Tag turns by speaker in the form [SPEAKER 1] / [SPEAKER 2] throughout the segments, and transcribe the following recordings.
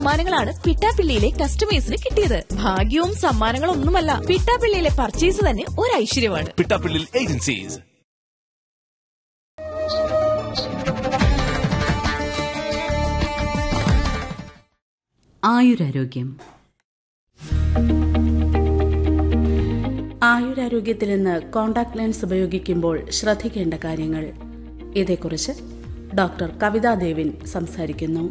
[SPEAKER 1] സമ്മാനങ്ങളാണ് പിട്ടാപ്പിള്ളിയിലെ കസ്റ്റമേഴ്സിന് കിട്ടിയത് ഭാഗ്യവും സമ്മാനങ്ങളും ഒന്നുമല്ല പിട്ടാപ്പിള്ളിയിലെ പർച്ചേസ് തന്നെ ഒരു ഐശ്വര്യമാണ്
[SPEAKER 2] പിട്ടാപ്പിള്ളിൽ ഏജൻസീസ്
[SPEAKER 3] ആയുരാരോഗ്യം
[SPEAKER 4] ആയുരാരോഗ്യത്തിൽ നിന്ന് കോണ്ടാക്ട് ലെൻസ് ഉപയോഗിക്കുമ്പോൾ ശ്രദ്ധിക്കേണ്ട കാര്യങ്ങൾ ഇതേക്കുറിച്ച് ഡോക്ടർ കവിതാ ദേവിൻ സംസാരിക്കുന്നു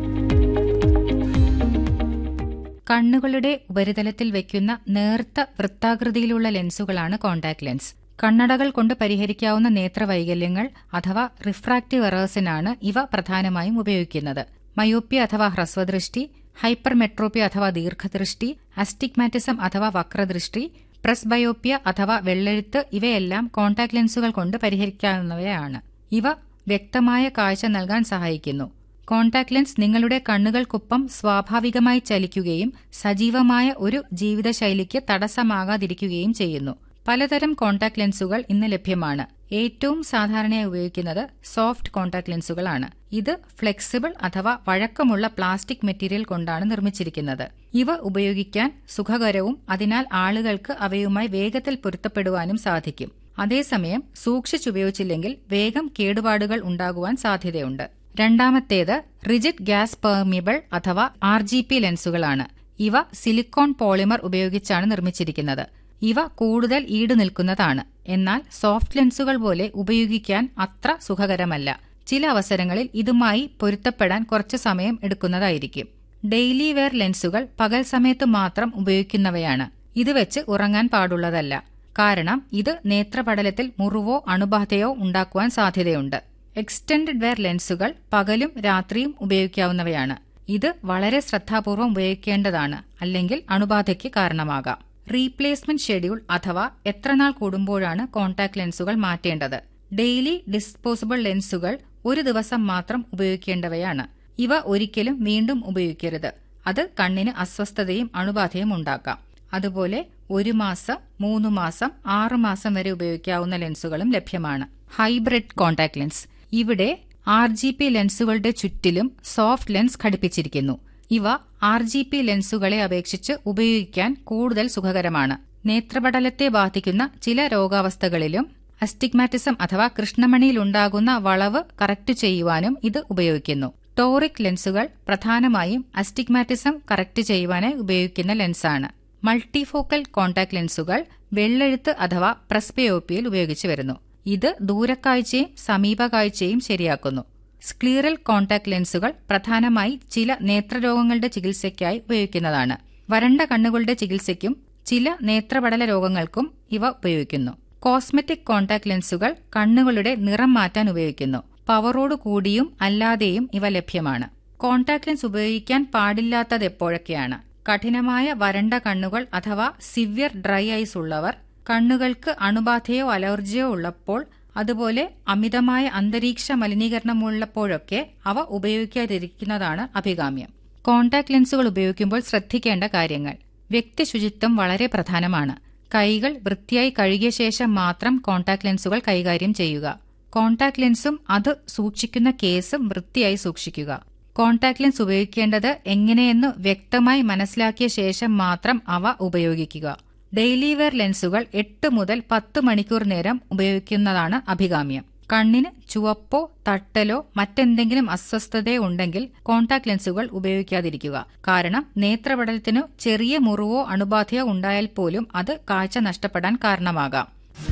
[SPEAKER 5] കണ്ണുകളുടെ ഉപരിതലത്തിൽ വയ്ക്കുന്ന നേർത്ത വൃത്താകൃതിയിലുള്ള ലെൻസുകളാണ് കോണ്ടാക്ട് ലെൻസ് കണ്ണടകൾ കൊണ്ട് പരിഹരിക്കാവുന്ന നേത്രവൈകല്യങ്ങൾ അഥവാ റിഫ്രാക്റ്റീവ് എറേഴ്സിനാണ് ഇവ പ്രധാനമായും ഉപയോഗിക്കുന്നത് മയോപ്യ അഥവാ ഹ്രസ്വദൃഷ്ടി ഹൈപ്പർമെട്രോപ്യ അഥവാ ദീർഘദൃഷ്ടി അസ്റ്റിഗ്മാറ്റിസം അഥവാ വക്രദൃഷ്ടി പ്രസ്ബയോപ്യ അഥവാ വെള്ളെഴുത്ത് ഇവയെല്ലാം കോണ്ടാക്ട് ലെൻസുകൾ കൊണ്ട് പരിഹരിക്കാവുന്നവയാണ് ഇവ വ്യക്തമായ കാഴ്ച നൽകാൻ സഹായിക്കുന്നു കോണ്ടാക്ട് ലെൻസ് നിങ്ങളുടെ കണ്ണുകൾക്കൊപ്പം സ്വാഭാവികമായി ചലിക്കുകയും സജീവമായ ഒരു ജീവിതശൈലിക്ക് തടസ്സമാകാതിരിക്കുകയും ചെയ്യുന്നു പലതരം കോണ്ടാക്ട് ലെൻസുകൾ ഇന്ന് ലഭ്യമാണ് ഏറ്റവും സാധാരണയായി ഉപയോഗിക്കുന്നത് സോഫ്റ്റ് കോണ്ടാക്ട് ലെൻസുകളാണ് ഇത് ഫ്ലെക്സിബിൾ അഥവാ വഴക്കമുള്ള പ്ലാസ്റ്റിക് മെറ്റീരിയൽ കൊണ്ടാണ് നിർമ്മിച്ചിരിക്കുന്നത് ഇവ ഉപയോഗിക്കാൻ സുഖകരവും അതിനാൽ ആളുകൾക്ക് അവയുമായി വേഗത്തിൽ പൊരുത്തപ്പെടുവാനും സാധിക്കും അതേസമയം സൂക്ഷിച്ചുപയോഗിച്ചില്ലെങ്കിൽ വേഗം കേടുപാടുകൾ ഉണ്ടാകുവാൻ സാധ്യതയുണ്ട് രണ്ടാമത്തേത് റിജിഡ് ഗ്യാസ് പെർമിബിൾ അഥവാ ആർ ജി പി ലെൻസുകളാണ് ഇവ സിലിക്കോൺ പോളിമർ ഉപയോഗിച്ചാണ് നിർമ്മിച്ചിരിക്കുന്നത് ഇവ കൂടുതൽ ഈട് നിൽക്കുന്നതാണ് എന്നാൽ സോഫ്റ്റ് ലെൻസുകൾ പോലെ ഉപയോഗിക്കാൻ അത്ര സുഖകരമല്ല ചില അവസരങ്ങളിൽ ഇതുമായി പൊരുത്തപ്പെടാൻ കുറച്ച് സമയം എടുക്കുന്നതായിരിക്കും ഡെയിലി വെയർ ലെൻസുകൾ പകൽ സമയത്ത് മാത്രം ഉപയോഗിക്കുന്നവയാണ് ഇത് വെച്ച് ഉറങ്ങാൻ പാടുള്ളതല്ല കാരണം ഇത് നേത്രപടലത്തിൽ മുറിവോ അണുബാധയോ ഉണ്ടാക്കുവാൻ സാധ്യതയുണ്ട് എക്സ്റ്റൻഡഡ് വെയർ ലെൻസുകൾ പകലും രാത്രിയും ഉപയോഗിക്കാവുന്നവയാണ് ഇത് വളരെ ശ്രദ്ധാപൂർവം ഉപയോഗിക്കേണ്ടതാണ് അല്ലെങ്കിൽ അണുബാധയ്ക്ക് കാരണമാകാം റീപ്ലേസ്മെന്റ് ഷെഡ്യൂൾ അഥവാ എത്രനാൾ കൂടുമ്പോഴാണ് കോൺടാക്ട് ലെൻസുകൾ മാറ്റേണ്ടത് ഡെയിലി ഡിസ്പോസിബിൾ ലെൻസുകൾ ഒരു ദിവസം മാത്രം ഉപയോഗിക്കേണ്ടവയാണ് ഇവ ഒരിക്കലും വീണ്ടും ഉപയോഗിക്കരുത് അത് കണ്ണിന് അസ്വസ്ഥതയും അണുബാധയും ഉണ്ടാക്കാം അതുപോലെ ഒരു മാസം മൂന്ന് മാസം ആറ് മാസം വരെ ഉപയോഗിക്കാവുന്ന ലെൻസുകളും ലഭ്യമാണ് ഹൈബ്രിഡ് കോൺടാക്ട് ലെൻസ് ഇവിടെ ആർ ജി പി ലെൻസുകളുടെ ചുറ്റിലും സോഫ്റ്റ് ലെൻസ് ഘടിപ്പിച്ചിരിക്കുന്നു ഇവ ആർ ജി പി ലെൻസുകളെ അപേക്ഷിച്ച് ഉപയോഗിക്കാൻ കൂടുതൽ സുഖകരമാണ് നേത്രപടലത്തെ ബാധിക്കുന്ന ചില രോഗാവസ്ഥകളിലും അസ്റ്റിഗ്മാറ്റിസം അഥവാ കൃഷ്ണമണിയിലുണ്ടാകുന്ന വളവ് കറക്റ്റ് ചെയ്യുവാനും ഇത് ഉപയോഗിക്കുന്നു ടോറിക് ലെൻസുകൾ പ്രധാനമായും അസ്റ്റിഗ്മാറ്റിസം കറക്റ്റ് ചെയ്യുവാനായി ഉപയോഗിക്കുന്ന ലെൻസാണ് മൾട്ടിഫോക്കൽ കോൺടാക്ട് ലെൻസുകൾ വെള്ളെഴുത്ത് അഥവാ പ്രസ്ബയോപ്പിയിൽ ഉപയോഗിച്ചു വരുന്നു ഇത് ദൂരക്കാഴ്ചയും സമീപകാഴ്ചയും ശരിയാക്കുന്നു സ്ക്ലീറൽ കോൺടാക്ട് ലെൻസുകൾ പ്രധാനമായി ചില നേത്രരോഗങ്ങളുടെ ചികിത്സയ്ക്കായി ഉപയോഗിക്കുന്നതാണ് വരണ്ട കണ്ണുകളുടെ ചികിത്സയ്ക്കും ചില നേത്രപടല രോഗങ്ങൾക്കും ഇവ ഉപയോഗിക്കുന്നു കോസ്മെറ്റിക് കോൺടാക്ട് ലെൻസുകൾ കണ്ണുകളുടെ നിറം മാറ്റാൻ ഉപയോഗിക്കുന്നു പവറോട് കൂടിയും അല്ലാതെയും ഇവ ലഭ്യമാണ് കോൺടാക്ട് ലെൻസ് ഉപയോഗിക്കാൻ പാടില്ലാത്തത് എപ്പോഴൊക്കെയാണ് കഠിനമായ വരണ്ട കണ്ണുകൾ അഥവാ സിവിയർ ഡ്രൈ ഐസ് ഉള്ളവർ കണ്ണുകൾക്ക് അണുബാധയോ അലർജിയോ ഉള്ളപ്പോൾ അതുപോലെ അമിതമായ അന്തരീക്ഷ മലിനീകരണമുള്ളപ്പോഴൊക്കെ അവ ഉപയോഗിക്കാതിരിക്കുന്നതാണ് അഭികാമ്യം കോൺടാക്ട് ലെൻസുകൾ ഉപയോഗിക്കുമ്പോൾ ശ്രദ്ധിക്കേണ്ട കാര്യങ്ങൾ വ്യക്തി ശുചിത്വം വളരെ പ്രധാനമാണ് കൈകൾ വൃത്തിയായി കഴുകിയ ശേഷം മാത്രം കോൺടാക്ട് ലെൻസുകൾ കൈകാര്യം ചെയ്യുക കോൺടാക്ട് ലെൻസും അത് സൂക്ഷിക്കുന്ന കേസും വൃത്തിയായി സൂക്ഷിക്കുക കോൺടാക്ട് ലെൻസ് ഉപയോഗിക്കേണ്ടത് എങ്ങനെയെന്ന് വ്യക്തമായി മനസ്സിലാക്കിയ ശേഷം മാത്രം അവ ഉപയോഗിക്കുക ഡെയിലി വെയർ ലെൻസുകൾ എട്ട് മുതൽ പത്ത് മണിക്കൂർ നേരം ഉപയോഗിക്കുന്നതാണ് അഭികാമ്യം കണ്ണിന് ചുവപ്പോ തട്ടലോ മറ്റെന്തെങ്കിലും അസ്വസ്ഥതയോ ഉണ്ടെങ്കിൽ കോൺടാക്ട് ലെൻസുകൾ ഉപയോഗിക്കാതിരിക്കുക കാരണം നേത്രപടലത്തിനു ചെറിയ മുറിവോ അണുബാധയോ ഉണ്ടായാൽ പോലും അത് കാഴ്ച നഷ്ടപ്പെടാൻ കാരണമാകാം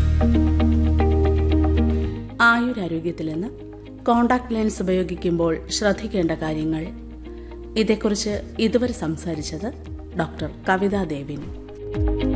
[SPEAKER 4] ആയുരാരോഗ്യത്തിൽ നിന്ന് കോണ്ടാക്ട് ലെൻസ് ഉപയോഗിക്കുമ്പോൾ ശ്രദ്ധിക്കേണ്ട കാര്യങ്ങൾ ഇതേക്കുറിച്ച് ഇതുവരെ സംസാരിച്ചത് ഡോക്ടർ കവിതാ ദേവിൻ